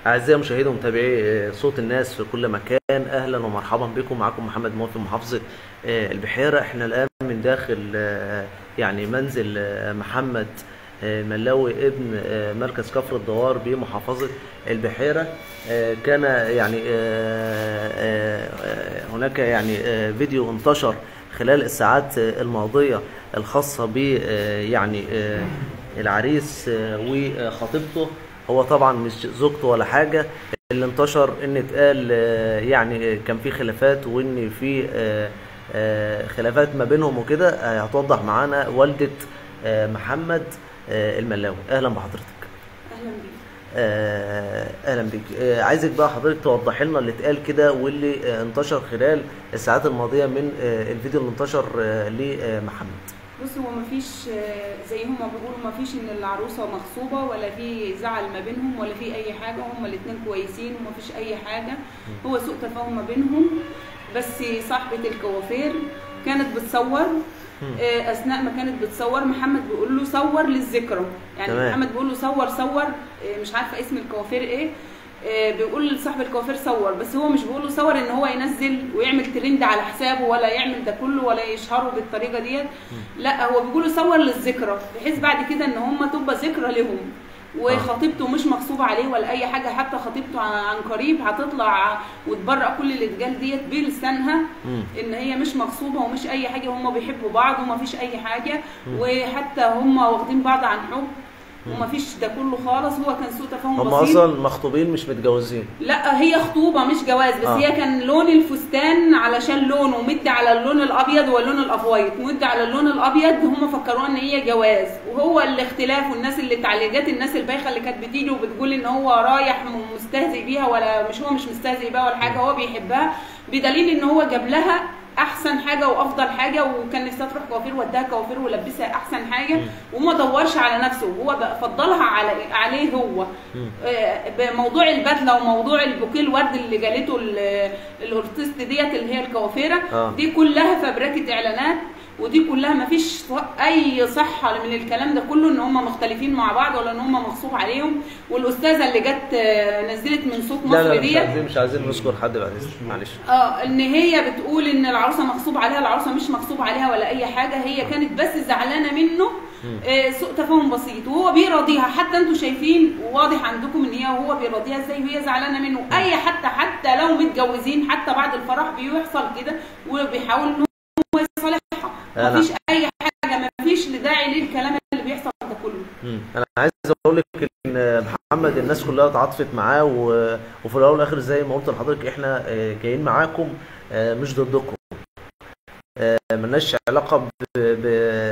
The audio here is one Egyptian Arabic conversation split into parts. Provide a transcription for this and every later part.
أعزائي مشاهدي ومتابعي صوت الناس في كل مكان أهلا ومرحبا بكم معكم محمد موفي محافظة آه، البحيرة احنا الآن من داخل آه، يعني منزل آه، محمد آه، ملاوي ابن آه، مركز كفر الدوار بمحافظة البحيرة آه، كان يعني آه، آه، آه، هناك يعني آه، فيديو انتشر خلال الساعات آه، الماضية الخاصة ب آه، يعني آه، العريس آه، وخطيبته هو طبعا مش زوجته ولا حاجة اللي انتشر ان اتقال آه، يعني آه، كان في خلافات وان في آه، آه، خلافات ما بينهم وكده آه، هتوضح معانا والدة آه، محمد آه، الملاوي اهلا بحضرتك اهلا بيك آه، اهلا بيك آه، عايزك بقى حضرتك توضحي لنا اللي اتقال كده واللي آه، انتشر خلال الساعات الماضية من آه، الفيديو اللي انتشر آه، لمحمد بص هو مفيش آه، زي هما بيقولوا مفيش ان العروسه مغصوبه ولا في زعل ما بينهم ولا في اي حاجه هما الاتنين كويسين ومفيش اي حاجه هو سوء تفاهم ما بينهم بس صاحبه الكوافير كانت بتصور آه، اثناء ما كانت بتصور محمد بيقول له صور للذكرى يعني تمام. محمد بيقول له صور صور آه، مش عارفه اسم الكوافير ايه آه، بيقول لصاحب الكوافير صور بس هو مش بيقول له صور ان هو ينزل ويعمل ترند على حسابه ولا يعمل ده كله ولا يشهره بالطريقه ديت لا هو بيقول له صور للذكرى بحيث بعد كده ان هم تبقى ذكرى لهم وخطيبته مش مغصوبه عليه ولا اي حاجه حتى خطيبته عن عن قريب هتطلع وتبرأ كل اللي اتقال ديت بلسانها مم. ان هي مش مغصوبه ومش اي حاجه هم بيحبوا بعض وما فيش اي حاجه وحتى هم واخدين بعض عن حب وما فيش ده كله خالص هو كان سوء تفاهم هم بسيط اصلا مخطوبين مش متجوزين لا هي خطوبه مش جواز بس آه. آه. هي كان لون الفستان علشان لونه مد على اللون الابيض واللون الافويت مد على اللون الابيض هم فكروها ان هي جواز وهو الاختلاف والناس اللي تعليقات الناس البايخه اللي كانت بتيجي وبتقول ان هو رايح م- مستهزئ بيها ولا مش هو مش مستهزئ بيها ولا حاجه هو بيحبها بدليل ان هو جاب لها احسن حاجه وافضل حاجه وكان نفسها تروح كوافير وداها كوافير ولبسها احسن حاجه وما دورش على نفسه هو بقى فضلها على عليه هو آه، بموضوع البدله وموضوع البوكيه الورد اللي جالته ال- الارتست ديت اللي هي الكوافيره آه. دي كلها فبركه اعلانات ودي كلها ما فيش اي صحه من الكلام ده كله ان هم مختلفين مع بعض ولا ان هم مغصوب عليهم والاستاذه اللي جت آه، نزلت من صوت لا مصر لا لا، مش ديت عايزين مش عايزين نذكر حد بعد اذنك معلش اه ان هي بتقول ان العروسه مغصوب عليها العروسه مش مغصوب عليها ولا اي حاجه هي كانت بس زعلانه منه آه سوء تفاهم بسيط وهو بيراضيها حتى انتوا شايفين واضح عندكم ان هي وهو بيراضيها ازاي وهي زعلانه منه اي حتى حتى لو متجوزين حتى بعد الفرح بيحصل كده وبيحاول ان هو يصالحها أنا- مفيش اي حاجه مفيش داعي للكلام اللي بيحصل ده كله مم. انا عايز اقول لك ان محمد الناس كلها تعاطفت معاه و... وفي الاول والاخر زي ما قلت لحضرتك احنا آه، جايين معاكم آه، مش ضدكم آه، ملناش علاقه ب... ب...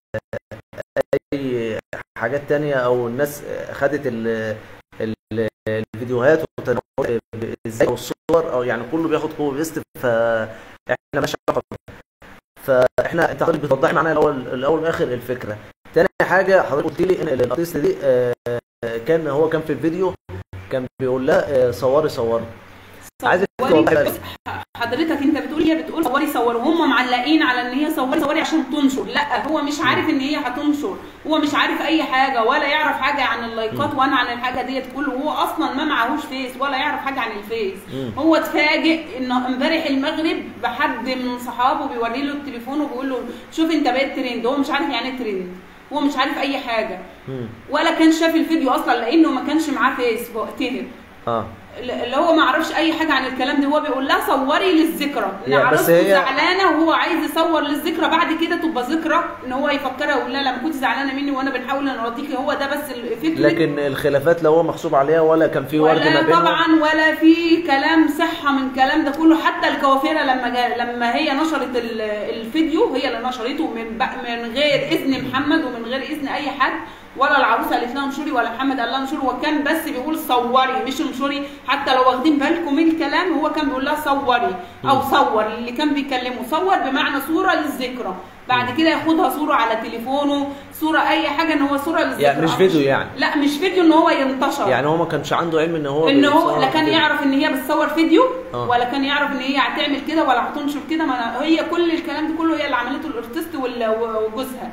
اي حاجات تانية او الناس خدت ال... ال... الفيديوهات وتناولت ازاي او الصور او يعني كله بياخد كوبي بيست فاحنا مالناش علاقه بيه. فاحنا انت حضرتك بتوضحي معانا الاول الاول والاخر الفكره تاني حاجه حضرتك قلت لي ان الارتست دي آه، كان هو كان في الفيديو كان بيقول لها آه، صوري صوري عايزك صوري توضحي بقى. بص، حضرتك انت بتقول هي بتقول صوري صوري وهم معلقين على ان هي صوري صوري عشان تنشر لا هو مش عارف ان هي هتنشر هو مش عارف اي حاجه ولا يعرف حاجه عن اللايكات وانا عن الحاجه ديت كله هو اصلا ما معهوش فيس ولا يعرف حاجه عن الفيس مم. هو اتفاجئ انه امبارح المغرب بحد من صحابه بيوري له التليفون وبيقول له شوف انت بقيت ترند هو مش عارف يعني ايه ترند هو مش عارف اي حاجه مم. ولا كان شاف الفيديو اصلا لانه ما كانش معاه فيس وقتها اه اللي هو ما عرفش اي حاجه عن الكلام ده هو بيقول لها صوري للذكرى ان يا بس عروسته هي- زعلانه وهو عايز يصور للذكرى بعد كده تبقى ذكرى ان هو يفكرها ويقول لها لما كنت زعلانه مني وانا بنحاول نراضيكي هو ده بس الفكره لكن الخلافات لا هو مغصوب عليها ولا كان في ورد ما ولا بينهم طبعا ولا في كلام صحه من الكلام ده كله حتى الكوافيره لما جا لما هي نشرت ال- الفيديو هي اللي نشرته من بق- من غير اذن محمد ومن غير اذن اي حد ولا العروسه قالت لها انشري ولا محمد قال لها انشري هو كان بس بيقول صوري مش انشري حتى لو واخدين بالكم من الكلام هو كان بيقول لها صوري او صور اللي كان بيكلمه صور بمعنى صوره للذكرى بعد كده ياخدها صوره على تليفونه صوره اي حاجه ان هو صوره للذكرى يعني مش فيديو يعني. لا مش فيديو ان هو ينتشر يعني هو ما كانش عنده علم ان هو ان هو بيصور لا كان فيديو. يعرف ان هي بتصور فيديو آه. ولا كان يعرف ان هي هتعمل كده ولا هتنشر كده ما أنا- هي كل الكلام ده كله هي اللي عملته الارتست وال- وجوزها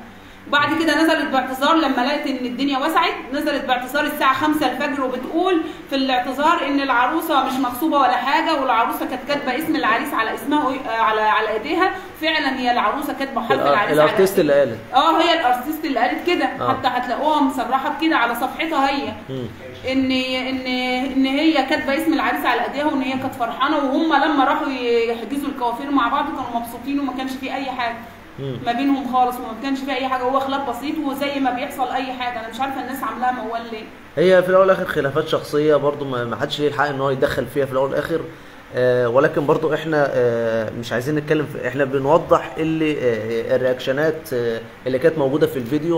بعد كده نزلت باعتذار لما لقت ان الدنيا وسعت نزلت باعتذار الساعه 5 الفجر وبتقول في الاعتذار ان العروسه مش مغصوبه ولا حاجه والعروسه كانت كاتبه اسم العريس على اسمها آه، على على ايديها فعلا هي العروسه كاتبه حرف الأر- العريس على الارتيست اللي قالت اه هي الارتست اللي قالت كده آه. حتى هتلاقوها مصرحه بكده على صفحتها هي مم. ان ان ان هي كاتبه اسم العريس على ايديها وان هي كانت فرحانه وهم لما راحوا يحجزوا الكوافير مع بعض كانوا مبسوطين وما كانش في اي حاجه مم. ما بينهم خالص وما كانش في اي حاجه هو خلاف بسيط وزي ما بيحصل اي حاجه انا مش عارفه الناس عاملاها موال ليه هي في الاول والاخر خلافات شخصيه برضو ما ما حدش ليه الحق ان هو يتدخل فيها في الاول والاخر آه ولكن برضو احنا آه مش عايزين نتكلم في احنا بنوضح اللي آه الرياكشنات آه اللي كانت موجوده في الفيديو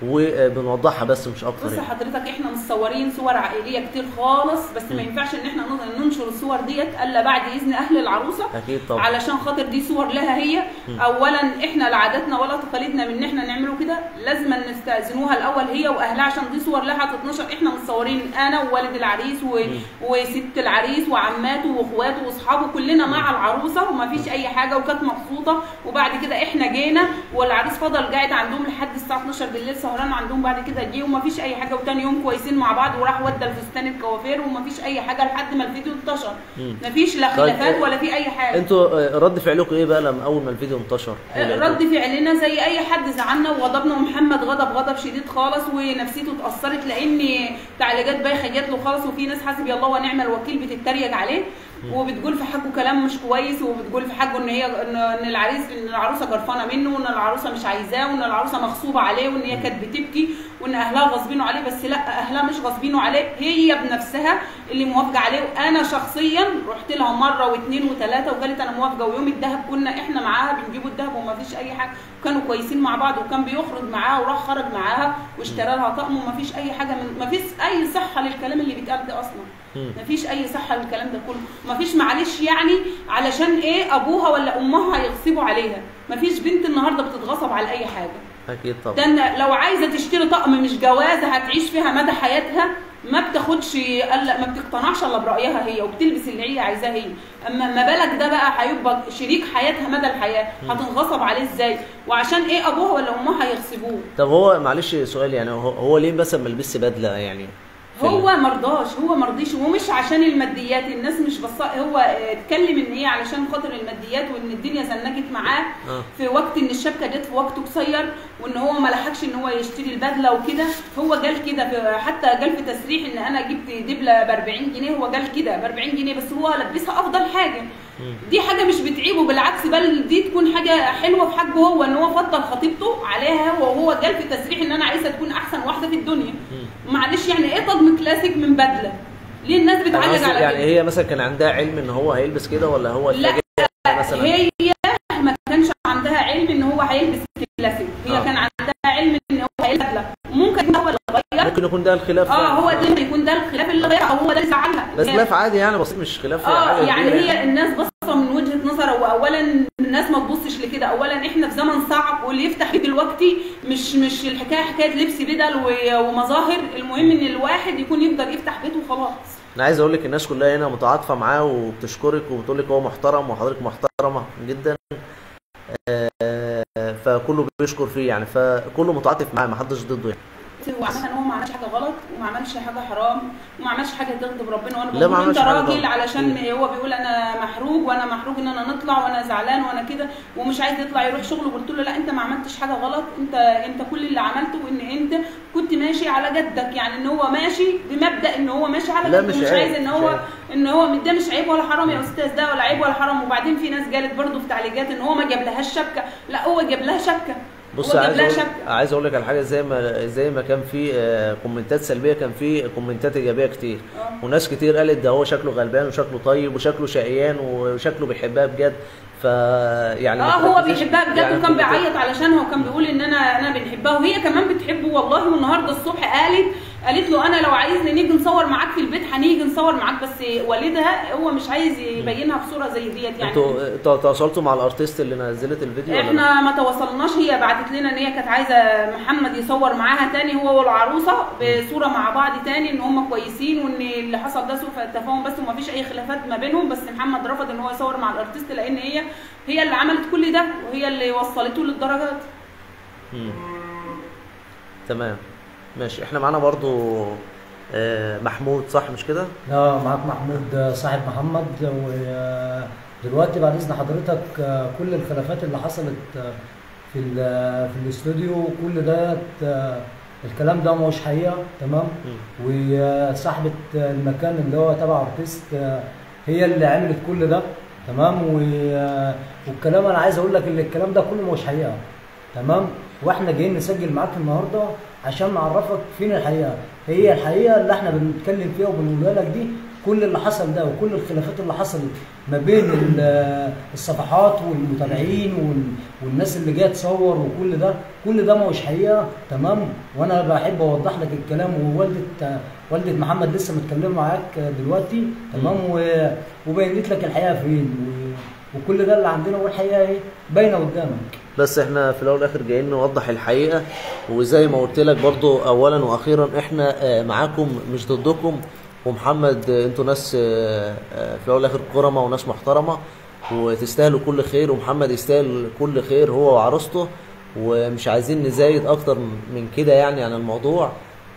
وبنوضحها بس مش اكتر بص يعني. حضرتك احنا مصورين صور عائليه كتير خالص بس ما ينفعش ان احنا نن- ننشر الصور ديت الا بعد اذن اهل العروسه اكيد طبعا علشان خاطر دي صور لها هي اولا احنا لا عاداتنا ولا تقاليدنا من ان احنا نعمله كده لازم نستاذنوها الاول هي واهلها عشان دي صور لها هتتنشر احنا متصورين انا ووالد العريس و... وست العريس وعماته واخواته واصحابه كلنا مع العروسه وما فيش اي حاجه وكانت مبسوطه وبعد كده احنا جينا والعريس فضل قاعد عندهم لحد الساعه 12 بالليل سهران عندهم بعد كده جه وما فيش اي حاجه وتاني يوم كويسين مع بعض وراح ودى الفستان الكوافير وما فيش اي حاجه لحد ما الفيديو انتشر ما فيش لا طيب، خلافات ولا في اي حاجه انتوا آه، رد فعلكم ايه بقى لما اول ما الفيديو انتشر؟ رد فعلنا زي اي حد زعلنا وغضبنا ومحمد غضب غضب شديد خالص ونفسيته اتاثرت لان تعليقات بايخه جات له خالص وفي ناس حسبي الله ونعم الوكيل بتتريق عليه وبتقول في حقه كلام مش كويس وبتقول في حقه ان هي ان إن العريس ان العروسه جرفانه منه وان العروسه مش عايزاه وان العروسه مغصوبه عليه وان هي كانت بتبكي وان اهلها غاصبينه عليه بس لا اهلها مش غاصبينه عليه هي بنفسها اللي موافقه عليه وانا شخصيا رحت لها مره واثنين وثلاثه وقالت انا موافقه ويوم الذهب كنا احنا معاها بنجيبوا الذهب وما فيش اي حاجه وكانوا كويسين مع بعض وكان بيخرج معاها وراح خرج معاها واشترى لها طقم وما فيش اي حاجه من ما فيش اي صحه للكلام اللي بيتقال ده اصلا مم. ما فيش اي صحه للكلام ده كله ما فيش معلش يعني علشان ايه ابوها ولا امها هيغصبوا عليها ما فيش بنت النهارده بتتغصب على اي حاجه اكيد طبعا ده إن لو عايزه تشتري طقم مش جوازه هتعيش فيها مدى حياتها ما بتاخدش الا ما بتقتنعش الا برايها هي وبتلبس اللي هي عايزاه هي اما ما بالك ده بقى هيبقى شريك حياتها مدى الحياه هتنغصب عليه ازاي وعشان ايه ابوها ولا امها هيغصبوه طب هو معلش سؤال يعني هو, هو ليه مثلا ما لبسش بدله يعني؟ في ال- هو مرضاش هو مرضيش ومش عشان الماديات الناس مش بص هو اه، اتكلم ان ايه علشان خاطر الماديات وان الدنيا زنكت معاه آه. في وقت ان الشبكه جت في وقت قصير وان هو ما لحقش ان هو يشتري البدله وكده هو قال كده في- حتى قال في تسريح ان انا جبت دبله ب 40 جنيه هو قال كده ب 40 جنيه بس هو لبسها افضل حاجه دي حاجه مش بتعيبه بالعكس بل دي تكون حاجه حلوه في حقه هو ان هو فضل خطيبته عليها وهو قال في تسريح ان انا عايزه تكون احسن واحده في الدنيا معلش يعني ايه طقم كلاسيك من بدله ليه الناس أنا بتعلق قصدي على يعني كده هي مثلا كان عندها علم ان هو هيلبس كده ولا هو لا، اتفاجئ مثلا هي ما كانش عندها علم ان هو هيلبس كلاسيك هي آه. كان عندها علم ان هو هيلبس بدله ممكن يكون هو اللي غير ممكن يكون ده الخلاف اه يعني. هو ده اللي يكون ده الخلاف اللي غير او هو ده اللي زعلها بس هي- خلاف عادي يعني بسيط مش خلاف اه حاجة يعني كبيرة هي الناس بصه من وجهه نظر واولا الناس ما تبصش لكده اولا احنا في زمن صعب واللي يفتح بيت دلوقتي مش مش الحكايه حكايه لبس بدل و- ومظاهر المهم ان الواحد يكون يقدر يفتح بيته وخلاص انا عايز اقول لك الناس كلها هنا متعاطفه معاه وبتشكرك وبتقول لك هو محترم وحضرتك محترمه جدا آه، فكله بيشكر فيه يعني فكله متعاطف معاه ما حدش ضده يعني هو عامة هو ما عملش حاجة غلط وما عملش حاجة حرام وما عملش حاجة تغضب ربنا وانا لا، ما بقول انت عملش حاجة راجل غلط. علشان مم. هو بيقول انا محروج وانا محروج ان انا نطلع وانا زعلان وانا كده ومش عايز يطلع يروح شغله قلت له لا انت ما عملتش حاجة غلط انت انت كل اللي عملته ان انت كنت ماشي على جدك يعني ان هو ماشي بمبدأ ان هو ماشي على لا، جده مش ومش عيب، عايز ان مش هو عيب. ان هو ده مش عيب ولا حرام يا استاذ ده ولا عيب ولا حرام وبعدين في ناس قالت برضه في تعليقات ان هو ما جابلهاش شبكة لا هو جاب لها شبكة بص هو جاب عايز لها اقول شبكة عايز اقول لك على حاجه زي ما زي ما كان في آه، كومنتات سلبيه كان في كومنتات ايجابيه كتير آه. وناس كتير قالت ده هو شكله غلبان وشكله طيب وشكله شقيان وشكله بيحبها بجد ف يعني اه ما هو تركزيش- بيحبها بجد يعني وكان ما بيعيط علشانها وكان بيقول ان انا انا بنحبها وهي كمان بتحبه والله والنهارده الصبح قالت قالت له انا لو عايزني نيجي نصور معاك في البيت هنيجي نصور معاك بس والدها هو مش عايز يبينها بصوره زي ديت يعني انتوا ت- تواصلتوا مع الارتست اللي نزلت الفيديو ولا لا؟ احنا ما تواصلناش هي بعتت لنا ان هي كانت عايزه محمد يصور معاها تاني هو والعروسه بصوره مع بعض تاني ان هم كويسين وان اللي حصل ده سوء تفاهم بس وما فيش اي خلافات ما بينهم بس محمد رفض ان هو يصور مع الارتست لان هي هي اللي عملت كل ده وهي اللي وصلته للدرجات مم. تمام ماشي احنا معانا برضو آه، محمود صح مش كده لا معاك محمود صاحب محمد ودلوقتي بعد اذن حضرتك كل الخلافات اللي حصلت في ال- في الاستوديو كل ده الكلام ده مش حقيقه تمام وصاحبه المكان اللي هو تبع ارتست هي اللي عملت كل ده تمام و- والكلام انا عايز اقول لك ان الكلام ده كله مش حقيقه تمام واحنا جايين نسجل معاك النهارده عشان نعرفك فين الحقيقه هي الحقيقه اللي احنا بنتكلم فيها وبنقولها لك دي كل اللي حصل ده وكل الخلافات اللي حصلت ما بين ال- الصفحات والمتابعين وال- والناس اللي جايه تصور وكل ده كل ده مش حقيقه تمام وانا بحب اوضح لك الكلام ووالده والده محمد لسه متكلمه معاك دلوقتي تمام و- وبينت لك الحقيقه فين و- وكل ده اللي عندنا والحقيقه ايه باينه قدامك بس احنا في الاول والاخر جايين نوضح الحقيقه وزي ما قلت لك برضو اولا واخيرا احنا آه، معاكم مش ضدكم ومحمد آه، انتوا ناس آه، آه، في الاول والاخر كرمه وناس محترمه وتستاهلوا كل خير ومحمد يستاهل كل خير هو وعروسته ومش عايزين نزايد اكتر من كده يعني عن الموضوع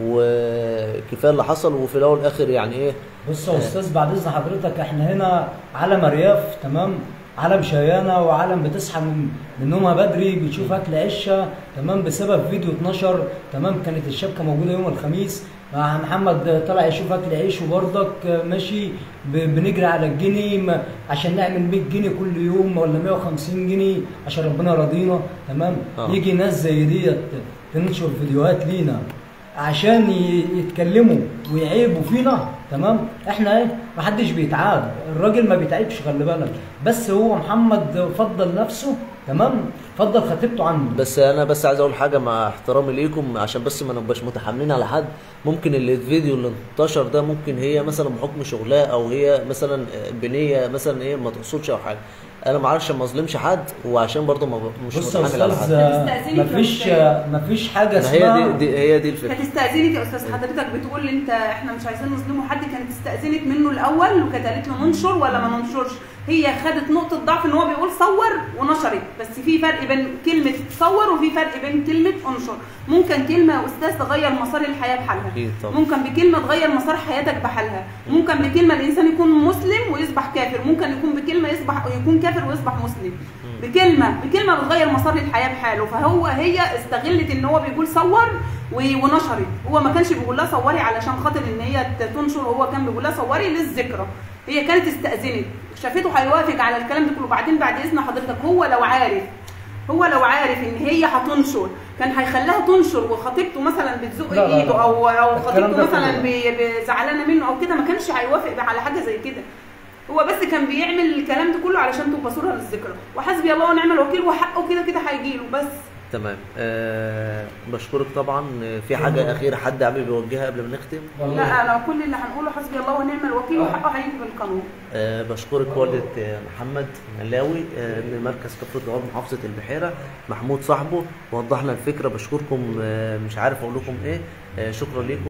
وكفايه اللي حصل وفي الاول والاخر يعني ايه بص يا استاذ بعد اذن حضرتك احنا هنا عالم ارياف تمام عالم شيانه وعالم بتصحى من من نومها بدري بتشوف اكل عشه تمام بسبب فيديو اتنشر تمام كانت الشبكه موجوده يوم الخميس مع محمد طلع يشوف اكل عيش وبرضك ماشي ب- بنجري على الجنيه ما- عشان نعمل 100 جنيه كل يوم ولا 150 جنيه عشان ربنا راضينا تمام آه. يجي ناس زي ديت تنشر فيديوهات لينا عشان ي- يتكلموا ويعيبوا فينا تمام احنا ايه محدش بيتعاب الراجل ما بيتعبش خلي بالك بس هو محمد فضل نفسه تمام فضل خطيبته عنه بس انا بس عايز اقول حاجه مع احترامي ليكم عشان بس ما نبقاش متحاملين على حد ممكن اللي الفيديو اللي انتشر ده ممكن هي مثلا بحكم شغلها او هي مثلا بنيه مثلا ايه ما تقصدش او حاجه انا ما اعرفش ما اظلمش حد وعشان برضه ما ب- مش بص يا متحامل على استاذ حد هتستأذني مفيش في مفيش حاجه ما هي اسمها دي, دي هي دي الفكره هتستأذنك يا استاذ حضرتك بتقول انت احنا مش عايزين نظلمه حد كانت استأذنت منه الاول وكانت قالت له ننشر ولا ما ننشرش هي خدت نقطة ضعف ان هو بيقول صور ونشرت بس في فرق بين كلمة صور وفي فرق بين كلمة انشر ممكن كلمة يا استاذ تغير مسار الحياة بحالها أكيد طبعا. ممكن بكلمة تغير مسار حياتك بحالها ممكن بكلمة الانسان يكون مسلم ويصبح كافر ممكن يكون بكلمة يصبح يكون كافر ويصبح مسلم بكلمة بكلمة بتغير مسار الحياة بحاله فهو هي استغلت ان هو بيقول صور و- ونشرت هو ما كانش بيقول لها صوري علشان خاطر ان هي ت- تنشر هو كان بيقول لها صوري للذكرى هي كانت استأذنت شافته هيوافق على الكلام ده كله وبعدين بعد اذن حضرتك هو لو عارف هو لو عارف ان هي هتنشر كان هيخليها تنشر وخطيبته مثلا بتزق لا، لا، لا. ايده او او الكلام خطيبته ده مثلا كله. بي- بي- زعلانه منه او كده ما كانش هيوافق على حاجه زي كده هو بس كان بيعمل الكلام ده كله علشان تبقى صوره للذكرى وحسبي الله ونعم الوكيل وحقه كده كده هيجيله بس تمام أه بشكرك طبعا آه، في حاجه اخيره حد حابب يوجهها قبل ما نختم لا انا كل اللي هنقوله حسبي الله ونعم الوكيل وحقه هيجي بالقانون أه بشكرك والدة آه، محمد ملاوي آه، من مركز كفر الدواب محافظة البحيرة محمود صاحبه وضح لنا الفكرة بشكركم آه، مش عارف اقول لكم ايه آه، شكرا لكم